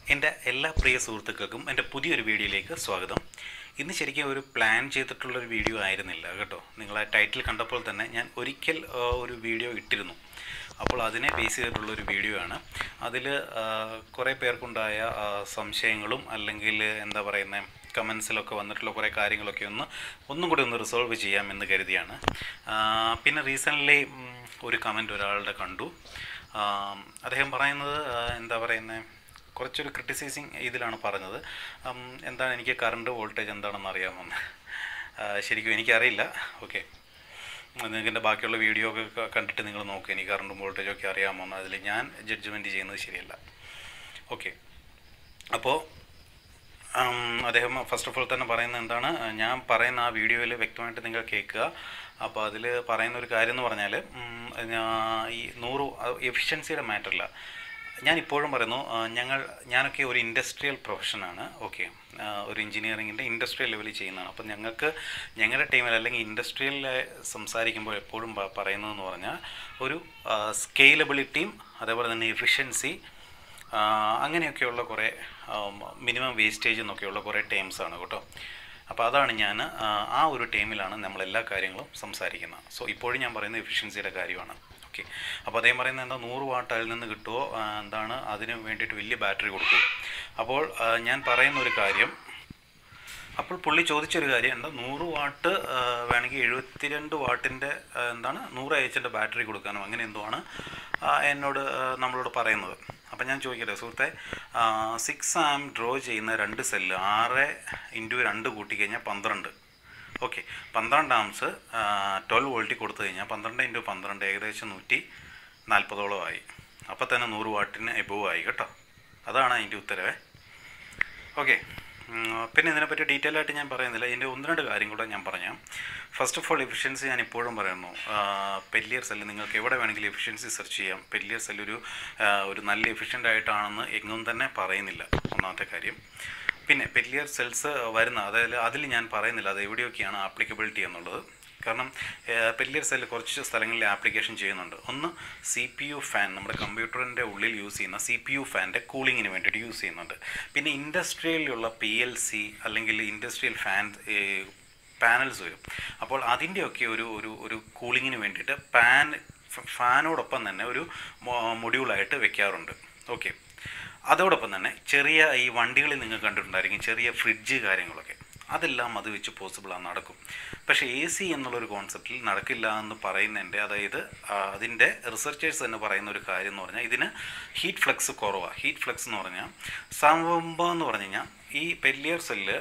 എൻ്റെ എല്ലാ പ്രിയ സുഹൃത്തുക്കൾക്കും എൻ്റെ പുതിയൊരു വീഡിയോയിലേക്ക് സ്വാഗതം ഇന്ന് ശരിക്കും ഒരു പ്ലാൻ ചെയ്തിട്ടുള്ളൊരു വീഡിയോ ആയിരുന്നില്ല കേട്ടോ നിങ്ങൾ ആ ടൈറ്റിൽ കണ്ടപ്പോൾ തന്നെ ഞാൻ ഒരിക്കൽ ആ, ഒരു വീഡിയോ ഇട്ടിരുന്നു അപ്പോൾ അതിനെ ബേസ് ചെയ്തിട്ടുള്ളൊരു വീഡിയോ ആണ് അതിൽ കുറേ പേർക്കുണ്ടായ ആ, സംശയങ്ങളും അല്ലെങ്കിൽ എന്താ പറയുന്നത് കമൻസിലൊക്കെ വന്നിട്ടുള്ള കുറേ കാര്യങ്ങളൊക്കെ ഒന്ന് ഒന്നും കൂടി ഒന്ന് റിസോൾവ് ചെയ്യാമെന്ന് കരുതിയാണ് ആ, പിന്നെ റീസെൻ്റ്ലി ഒരു കമൻറ്റ് ഒരാളുടെ കണ്ടു ആ, അദ്ദേഹം പറയുന്നത് ആ, എന്താ പറയുന്നത് കുറച്ചൊരു ക്രിട്ടിസൈസിങ് ഇതിലാണ് പറഞ്ഞത് ഉം, എന്താണ് എനിക്ക് കറണ്ട് വോൾട്ടേജ് എന്താണെന്ന് അറിയാമെന്ന് ആ, ശരിക്കും എനിക്കറിയില്ല ഓക്കെ നിങ്ങൾക്ക് എൻ്റെ ബാക്കിയുള്ള വീഡിയോ ഒക്കെ ക- കണ്ടിട്ട് നിങ്ങൾ നോക്കുക എനിക്ക് കറണ്ടും വോൾട്ടേജും ഒക്കെ അറിയാമെന്ന് അതിൽ ഞാൻ ജഡ്ജ്മെൻറ്റ് ചെയ്യുന്നത് ശരിയല്ല ഓക്കെ അപ്പോൾ ഉം, അദ്ദേഹം ഫസ്റ്റ് ഓഫ് ഓൾ തന്നെ പറയുന്നത് എന്താണ് ഞാൻ പറയുന്ന ആ വീഡിയോയിൽ വ്യക്തമായിട്ട് നിങ്ങൾ കേൾക്കുക അപ്പോൾ അതിൽ പറയുന്ന ഒരു കാര്യം എന്ന് പറഞ്ഞാൽ ഉം, ഞാ- ഈ നൂറ് എഫിഷ്യൻസിയുടെ മാറ്ററില്ല ഞാൻ ഇപ്പോഴും പറയുന്നു ആ, ഞങ്ങൾ ഞാനൊക്കെ ഒരു ഇൻഡസ്ട്രിയൽ പ്രൊഫഷനാണ് ഓക്കെ ഒരു എഞ്ചിനീയറിങ്ങിൻ്റെ ഇൻഡസ്ട്രിയൽ ലെവലിൽ ചെയ്യുന്നതാണ് അപ്പോൾ ഞങ്ങൾക്ക് ഞങ്ങളുടെ ടീമിൽ അല്ലെങ്കിൽ ഇൻഡസ്ട്രിയൽ സംസാരിക്കുമ്പോൾ എപ്പോഴും പ- പറയുന്നതെന്ന് പറഞ്ഞാൽ ഒരു സ്കെയിലബിലിറ്റിയും അതേപോലെ തന്നെ എഫിഷ്യൻസി ആ, അങ്ങനെയൊക്കെയുള്ള കുറേ മിനിമം വേസ്റ്റേജ് എന്നൊക്കെയുള്ള കുറേ ടേംസ് ആണ് കേട്ടോ അപ്പോൾ അതാണ് ഞാൻ ആ, ആ ഒരു ടൈമിലാണ് നമ്മൾ എല്ലാ കാര്യങ്ങളും സംസാരിക്കുന്നത് സോ ഇപ്പോഴും ഞാൻ പറയുന്നത് എഫിഷ്യൻസിയുടെ കാര്യമാണ് ഓക്കെ അപ്പോൾ അദ്ദേഹം പറയുന്നത് എന്താ നൂറ് വാട്ട് അതിൽ നിന്ന് കിട്ടുമോ ആ, എന്താണ് അതിന് വേണ്ടിയിട്ട് വലിയ ബാറ്ററി കൊടുക്കും അപ്പോൾ ആ, ഞാൻ പറയുന്ന ഒരു കാര്യം അപ്പോൾ പുള്ളി ചോദിച്ചൊരു കാര്യം എന്താ നൂറ് വാട്ട് ആ, വേണമെങ്കിൽ എഴുപത്തിരണ്ട് വാട്ടിൻ്റെ ആ, എന്താണ് നൂറ് എച്ചിൻ്റെ ബാറ്ററി കൊടുക്കാനും അങ്ങനെ എന്തോ ആണ് ആ, എന്നോട് ആ, നമ്മളോട് പറയുന്നത് അപ്പം ഞാൻ ചോദിക്കട്ടെ സുഹൃത്തെ സിക്സ് ആം ഡ്രോ ചെയ്യുന്ന രണ്ട് സെല്ല് ആറ് ഇൻറ്റു രണ്ട് കൂട്ടിക്കഴിഞ്ഞാൽ പന്ത്രണ്ട് ഓക്കെ പന്ത്രണ്ട് ആംസ് ട്വൽവ് വോൾട്ടിൽ കൊടുത്തു കഴിഞ്ഞാൽ പന്ത്രണ്ട് ഇൻറ്റു പന്ത്രണ്ട് ഏകദേശം നൂറ്റി നാൽപ്പതോളം ആയി അപ്പോൾ തന്നെ നൂറ് വാട്ടിന് എബോവ് ആയി കേട്ടോ അതാണ് അതിൻ്റെ ഉത്തരവേ ഓക്കെ പിന്നെ ഇതിനെപ്പറ്റി ഡീറ്റെയിൽ ആയിട്ട് ഞാൻ പറയുന്നില്ല ഇതിൻ്റെ ഒന്ന് രണ്ട് കാര്യം കൂടെ ഞാൻ പറയാം ഫസ്റ്റ് ഓഫ് ഓൾ എഫിഷ്യൻസി ഞാൻ ഇപ്പോഴും പറയുന്നു പെല്ലിയർ സെല്ല് നിങ്ങൾക്ക് എവിടെ വേണമെങ്കിലും എഫിഷ്യൻസി സെർച്ച് ചെയ്യാം പെല്ലിയർ സെല്ല് ഒരു ആ, ഒരു നല്ല എഫിഷ്യൻ്റ് ആയിട്ടാണെന്ന് എങ്ങും തന്നെ പറയുന്നില്ല ഒന്നാമത്തെ കാര്യം പിന്നെ പെല്ലിയർ സെൽസ് വരുന്ന അതായത് അതിൽ ഞാൻ പറയുന്നില്ല അത് എവിടെയൊക്കെയാണ് ആപ്ലിക്കബിലിറ്റി എന്നുള്ളത് കാരണം പെല്ലിയർ സെല്ല് കുറച്ച് സ്ഥലങ്ങളിൽ ആപ്ലിക്കേഷൻ ചെയ്യുന്നുണ്ട് ഒന്ന് സി പി യു ഫാൻ നമ്മുടെ കമ്പ്യൂട്ടറിൻ്റെ ഉള്ളിൽ യൂസ് ചെയ്യുന്ന സി പി യു ഫാൻ്റെ കൂളിങ്ങിന് വേണ്ടിയിട്ട് യൂസ് ചെയ്യുന്നുണ്ട് പിന്നെ ഇൻഡസ്ട്രിയലിലുള്ള പി എൽ സി അല്ലെങ്കിൽ ഇൻഡസ്ട്രിയൽ ഫാൻ പാനൽസ് വരും അപ്പോൾ അതിൻ്റെയൊക്കെ ഒരു ഒരു ഒരു കൂളിങ്ങിന് വേണ്ടിയിട്ട് പാൻ ഫാനോടൊപ്പം തന്നെ ഒരു മൊഡ്യൂളായിട്ട് വെക്കാറുണ്ട് ഓക്കെ അതോടൊപ്പം തന്നെ ചെറിയ ഈ വണ്ടികളിൽ നിങ്ങൾ കണ്ടിട്ടുണ്ടായിരിക്കും ചെറിയ ഫ്രിഡ്ജ് കാര്യങ്ങളൊക്കെ അതെല്ലാം അത് വെച്ച് പോസിബിളാണ് നടക്കും പക്ഷേ എ സി എന്നുള്ളൊരു കോൺസെപ്റ്റിൽ നടക്കില്ല എന്ന് പറയുന്നതിൻ്റെ അതായത് ആ, അതിൻ്റെ റിസർച്ചേഴ്സ് തന്നെ പറയുന്ന ഒരു കാര്യം എന്ന് പറഞ്ഞാൽ ഇതിന് ഹീറ്റ് ഫ്ലക്സ് കുറവാണ് ഹീറ്റ് ഫ്ലക്സ് എന്ന് പറഞ്ഞാൽ സംഭവം എന്ന് പറഞ്ഞു കഴിഞ്ഞാൽ ഈ പെല്ലിയർ സെല്ല്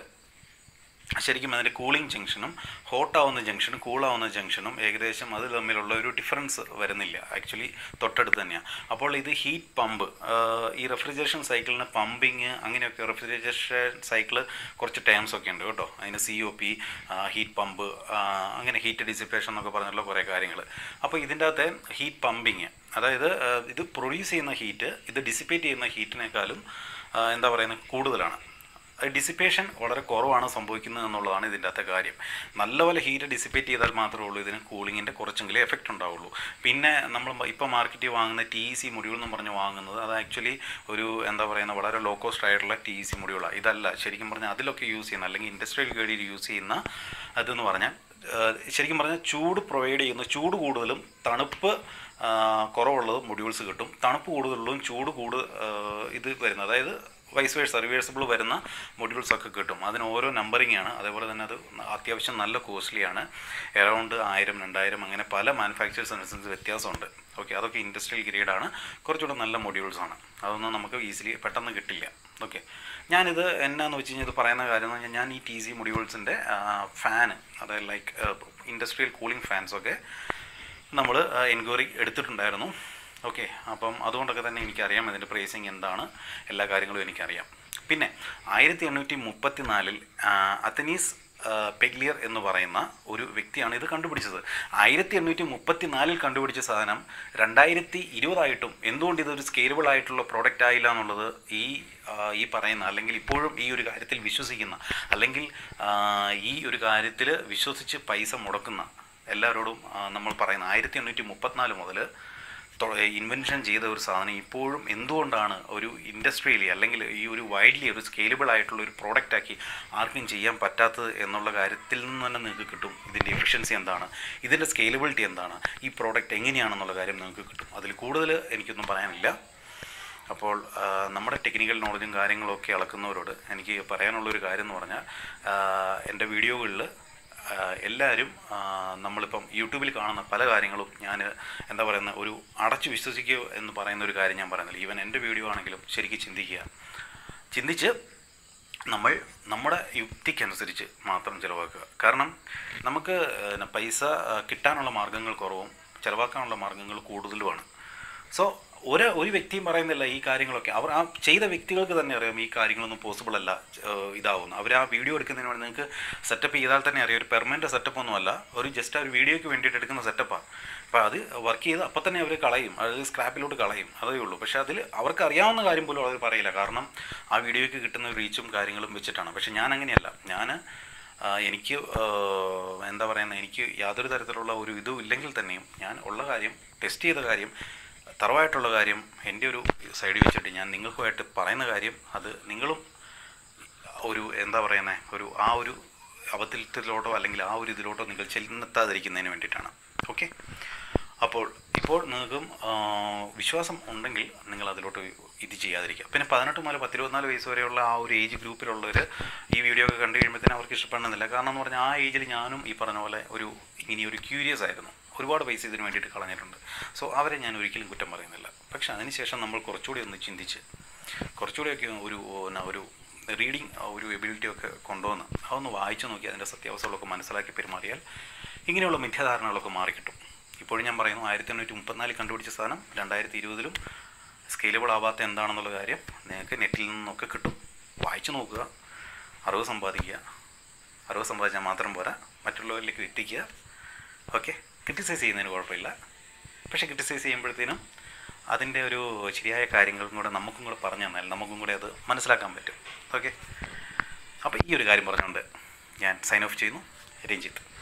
ശരിക്കും അതിൻ്റെ കൂളിംഗ് ജംഗ്ഷനും ഹോട്ടാവുന്ന ജംഗ്ഷനും കൂളാവുന്ന ജംഗ്ഷനും ഏകദേശം അത് തമ്മിലുള്ള ഒരു ഡിഫറൻസ് വരുന്നില്ല ആക്ച്വലി തൊട്ടടുത്ത് തന്നെയാണ് അപ്പോൾ ഇത് ഹീറ്റ് പമ്പ് ഈ റെഫ്രിജറേഷൻ സൈക്കിളിന് പമ്പിങ് അങ്ങനെയൊക്കെ റെഫ്രിജറേഷൻ സൈക്കിള് കുറച്ച് ടേംസ് ഒക്കെ ഉണ്ട് കേട്ടോ അതിന് C O P heat pump അങ്ങനെ ഹീറ്റ് ഡിസിപ്പേഷൻ എന്നൊക്കെ പറഞ്ഞിട്ടുള്ള കുറേ കാര്യങ്ങൾ അപ്പോൾ ഇതിൻ്റെ അകത്തെ ഹീറ്റ് പമ്പിങ് അതായത് ആ, ഇത് പ്രൊഡ്യൂസ് ചെയ്യുന്ന ഹീറ്റ് ഇത് ഡിസിപ്പേറ്റ് ചെയ്യുന്ന ഹീറ്റിനേക്കാളും ആ, എന്താ പറയുന്നത് കൂടുതലാണ് ഡിസിപ്പേഷൻ വളരെ കുറവാണ് സംഭവിക്കുന്നത് എന്നുള്ളതാണ് ഇതിൻ്റെ അകത്തെ കാര്യം നല്ലപോലെ ഹീറ്റ് ഡിസിപ്പേറ്റ് ചെയ്താൽ മാത്രമേ ഉള്ളൂ ഇതിന് കൂളിങ്ങിൻ്റെ കുറച്ചെങ്കിലും എഫക്റ്റ് ഉണ്ടാവുള്ളൂ പിന്നെ നമ്മൾ ഇപ്പോൾ മാർക്കറ്റിൽ വാങ്ങുന്ന ടി സി മൊഡ്യൂൾ എന്ന് പറഞ്ഞ് വാങ്ങുന്നത് അത് ആക്ച്വലി ഒരു എന്താ പറയുന്ന വളരെ ലോ കോസ്റ്റ് ആയിട്ടുള്ള ടി സി മൊഡ്യൂളാണ് ഇതല്ല ശരിക്കും പറഞ്ഞാൽ അതിലൊക്കെ യൂസ് ചെയ്യുന്ന അല്ലെങ്കിൽ ഇൻഡസ്ട്രിയൽ ഗ്രേഡിൽ യൂസ് ചെയ്യുന്ന അതെന്ന് പറഞ്ഞാൽ ഏഹ്, ശരിക്കും പറഞ്ഞാൽ ചൂട് പ്രൊവൈഡ് ചെയ്യുന്ന ചൂട് കൂടുതലും തണുപ്പ് ആ, കുറവുള്ളത് മൊഡ്യൂൾസ് കിട്ടും തണുപ്പ് കൂടുതലുള്ളതും ചൂട് കൂട് ഏഹ്, ഇത് വരുന്നത് അതായത് വൈസ് വേഴ്സ് റിവേഴ്സിബിൾ വരുന്ന മൊഡ്യൂൾസ് ഒക്കെ കിട്ടും അതിന് ഓരോ നമ്പറിംഗ് ആണ് അതേപോലെ തന്നെ അത് അത്യാവശ്യം നല്ല കോസ്റ്റ്ലിയാണ് എറൗണ്ട് ആയിരം രണ്ടായിരം അങ്ങനെ പല മാനുഫാക്ചേഴ്സ് അനുസരിച്ച് വ്യത്യാസമുണ്ട് ഓക്കെ അതൊക്കെ ഇൻഡസ്ട്രിയൽ ഗ്രേഡാണ് കുറച്ചുകൂടെ നല്ല മൊഡ്യൂൾസ് ആണ് അതൊന്നും നമുക്ക് ഈസിലി പെട്ടെന്ന് കിട്ടില്ല ഓക്കെ ഞാനിത് എന്നാന്ന് വെച്ച് കഴിഞ്ഞാൽ ഇത് പറയുന്ന കാര്യം എന്ന് പറഞ്ഞാൽ ഞാൻ ഈ ടി സി മൊഡ്യൂൾസിൻ്റെ ഫാന് അതായത് ലൈക്ക് ഇൻഡസ്ട്രിയൽ കൂളിംഗ് ഫാൻസൊക്കെ നമ്മൾ എൻക്വയറി എടുത്തിട്ടുണ്ടായിരുന്നു ഓക്കെ അപ്പം അതുകൊണ്ടൊക്കെ തന്നെ എനിക്കറിയാം ഇതിൻ്റെ പ്രൈസിങ് എന്താണ് എല്ലാ കാര്യങ്ങളും എനിക്കറിയാം പിന്നെ ആയിരത്തി എണ്ണൂറ്റി മുപ്പത്തി നാലിൽ അത്തനീസ് പെഗ്ലിയർ എന്ന് പറയുന്ന ഒരു വ്യക്തിയാണ് ഇത് കണ്ടുപിടിച്ചത് ആയിരത്തി എണ്ണൂറ്റി മുപ്പത്തി നാലിൽ കണ്ടുപിടിച്ച സാധനം രണ്ടായിരത്തി ഇരുപതായിട്ടും എന്തുകൊണ്ട് ഇതൊരു സ്കെയിലബിൾ ആയിട്ടുള്ള പ്രോഡക്റ്റ് ആയില്ല എന്നുള്ളത് ഈ ആ, ഈ പറയുന്ന അല്ലെങ്കിൽ ഇപ്പോഴും ഈ ഒരു കാര്യത്തിൽ വിശ്വസിക്കുന്ന അല്ലെങ്കിൽ ആ, ഈ ഒരു കാര്യത്തിൽ വിശ്വസിച്ച് പൈസ മുടക്കുന്ന എല്ലാവരോടും ആ, നമ്മൾ പറയുന്ന ആയിരത്തി എണ്ണൂറ്റി മുപ്പത്തിനാല് മുതൽ ഇൻവെൻഷൻ ചെയ്ത ഒരു സാധനം ഇപ്പോഴും എന്തുകൊണ്ടാണ് ഒരു ഇൻഡസ്ട്രിയലി അല്ലെങ്കിൽ ഈ ഒരു വൈഡ്ലി ഒരു സ്കെയിലബിൾ ആയിട്ടുള്ള ഒരു പ്രോഡക്റ്റ് ആക്കി ആർക്കും ചെയ്യാൻ പറ്റാത്തത് എന്നുള്ള കാര്യത്തിൽ നിന്ന് തന്നെ നിങ്ങൾക്ക് കിട്ടും ഇതിൻ്റെ എഫിഷ്യൻസി എന്താണ് ഇതിൻ്റെ സ്കെയിലബിലിറ്റി എന്താണ് ഈ പ്രോഡക്റ്റ് എങ്ങനെയാണെന്നുള്ള കാര്യം നിങ്ങൾക്ക് കിട്ടും അതിൽ കൂടുതൽ എനിക്കൊന്നും പറയാനില്ല അപ്പോൾ ആ, നമ്മുടെ ടെക്നിക്കൽ നോളജും കാര്യങ്ങളും ഒക്കെ അളക്കുന്നവരോട് എനിക്ക് പറയാനുള്ളൊരു കാര്യം എന്ന് പറഞ്ഞാൽ ആ, എൻ്റെ വീഡിയോകളിൽ എല്ലാവരും ആ, നമ്മളിപ്പം യൂട്യൂബിൽ കാണുന്ന പല കാര്യങ്ങളും ഞാൻ എന്താ പറയുന്ന ഒരു അടച്ചു വിശ്വസിക്കുക എന്ന് പറയുന്ന ഒരു കാര്യം ഞാൻ പറയുന്നില്ല ഈവൻ എൻ്റെ വീഡിയോ ആണെങ്കിലും ശരിക്കും ചിന്തിക്കുക ചിന്തിച്ച് നമ്മൾ നമ്മുടെ യുക്തിക്കനുസരിച്ച് മാത്രം ചിലവാക്കുക കാരണം നമുക്ക് പിന്നെ പൈസ ആ, കിട്ടാനുള്ള മാർഗ്ഗങ്ങൾ കുറവും ചിലവാക്കാനുള്ള മാർഗ്ഗങ്ങൾ കൂടുതലുമാണ് സോ ഒരു ഒരു വ്യക്തിയും പറയുന്നില്ല ഈ കാര്യങ്ങളൊക്കെ അവർ ആ ചെയ്ത വ്യക്തികൾക്ക് തന്നെ അറിയാം ഈ കാര്യങ്ങളൊന്നും പോസിബിൾ അല്ല ഏഹ് ഇതാവുന്നു അവർ ആ വീഡിയോ എടുക്കുന്നതിന് വേണ്ടി നിങ്ങൾക്ക് സെറ്റപ്പ് ചെയ്താൽ തന്നെ അറിയാം ഒരു പെർമനൻറ്റ് സെറ്റപ്പ് ഒന്നുമല്ല ഒരു ജസ്റ്റ് ആ ഒരു വീഡിയോയ്ക്ക് വേണ്ടിയിട്ട് എടുക്കുന്ന സെറ്റപ്പാണ് അപ്പോൾ അത് വർക്ക് ചെയ്ത് അപ്പം തന്നെ അവർ കളയും അത് സ്ക്രാപ്പിലോട്ട് കളയും അതേ ഉള്ളൂ പക്ഷേ അതിൽ അവർക്ക് അറിയാവുന്ന കാര്യം പോലും അവർ പറയില്ല കാരണം ആ വീഡിയോയ്ക്ക് കിട്ടുന്ന റീച്ചും കാര്യങ്ങളും വെച്ചിട്ടാണ് പക്ഷേ ഞാൻ അങ്ങനെയല്ല ഞാൻ ആ, എനിക്ക് ആ, എന്താ പറയുന്നത് എനിക്ക് യാതൊരു തരത്തിലുള്ള ഒരു ഇതും ഇല്ലെങ്കിൽ തന്നെയും ഞാൻ ഉള്ള കാര്യം ടെസ്റ്റ് ചെയ്ത കാര്യം തറവായിട്ടുള്ള കാര്യം എൻ്റെ ഒരു സൈഡിൽ വെച്ചിട്ട് ഞാൻ നിങ്ങൾക്കുമായിട്ട് പറയുന്ന കാര്യം അത് നിങ്ങളും ഒരു എന്താ പറയുന്നത് ഒരു ആ ഒരു അബദ്ധത്തിലോട്ടോ അല്ലെങ്കിൽ ആ ഒരു ഇതിലോട്ടോ നിങ്ങൾ ചെന്നെത്താതിരിക്കുന്നതിന് വേണ്ടിയിട്ടാണ് ഓക്കെ അപ്പോൾ ഇപ്പോൾ നിങ്ങൾക്കും ആ, വിശ്വാസം ഉണ്ടെങ്കിൽ നിങ്ങൾ അതിലോട്ട് ഇത് ചെയ്യാതിരിക്കുക പിന്നെ പതിനെട്ട് മുതൽ പത്തിരുപത്തിനാല് വയസ്സ് വരെയുള്ള ആ ഒരു ഏജ് ഗ്രൂപ്പിലുള്ളവർ ഈ വീഡിയോ ഒക്കെ കണ്ടു കഴിയുമ്പോഴത്തേനും അവർക്ക് ഇഷ്ടപ്പെടുന്നില്ല കാരണം എന്ന് പറഞ്ഞാൽ ആ ഏജിൽ ഞാനും ഈ പറഞ്ഞ പോലെ ഒരു ഇങ്ങനെ ഒരു ക്യൂരിയസ് ആയിരുന്നു ഒരുപാട് പൈസ ഇതിന് വേണ്ടിയിട്ട് കളഞ്ഞിട്ടുണ്ട് സോ അവരെ ഞാൻ ഒരിക്കലും കുറ്റം പറയുന്നില്ല പക്ഷെ അതിനുശേഷം നമ്മൾ കുറച്ചുകൂടി ഒന്ന് ചിന്തിച്ച് കുറച്ചുകൂടിയൊക്കെ ഒരു എന്നാ ഒരു റീഡിങ് ഒരു എബിലിറ്റി ഒക്കെ കൊണ്ടുവന്ന് അതൊന്ന് വായിച്ചു നോക്കി അതിൻ്റെ സത്യാവസ്ഥകളൊക്കെ മനസ്സിലാക്കി പെരുമാറിയാൽ ഇങ്ങനെയുള്ള മിഥ്യാധാരണകളൊക്കെ മാറിക്കിട്ടും ഇപ്പോഴും ഞാൻ പറയുന്നു ആയിരത്തി എണ്ണൂറ്റി മുപ്പത്തിനാലിൽ കണ്ടുപിടിച്ച സാധനം രണ്ടായിരത്തി ഇരുപതിലും സ്കെയിലബിൾ ആവാത്ത എന്താണെന്നുള്ള കാര്യം നിങ്ങൾക്ക് നെറ്റിൽ നിന്നൊക്കെ കിട്ടും വായിച്ചു നോക്കുക അറിവ് സമ്പാദിക്കുക അറിവ് സമ്പാദിച്ചാൽ മാത്രം പോരാ മറ്റുള്ളവരിലേക്ക് എത്തിക്കുക ഓക്കെ ക്രിട്ടിസൈസ് ചെയ്യുന്നതിന് കുഴപ്പമില്ല പക്ഷേ ക്രിട്ടിസൈസ് ചെയ്യുമ്പോഴത്തേനും അതിൻ്റെ ഒരു ശരിയായ കാര്യങ്ങളും കൂടെ നമുക്കും കൂടെ പറഞ്ഞു തന്നാൽ നമുക്കും കൂടെ അത് മനസ്സിലാക്കാൻ പറ്റും ഓക്കെ അപ്പോൾ ഈ ഒരു കാര്യം പറഞ്ഞുകൊണ്ട് ഞാൻ സൈൻ ഓഫ് ചെയ്യുന്നു രഞ്ജിത്ത്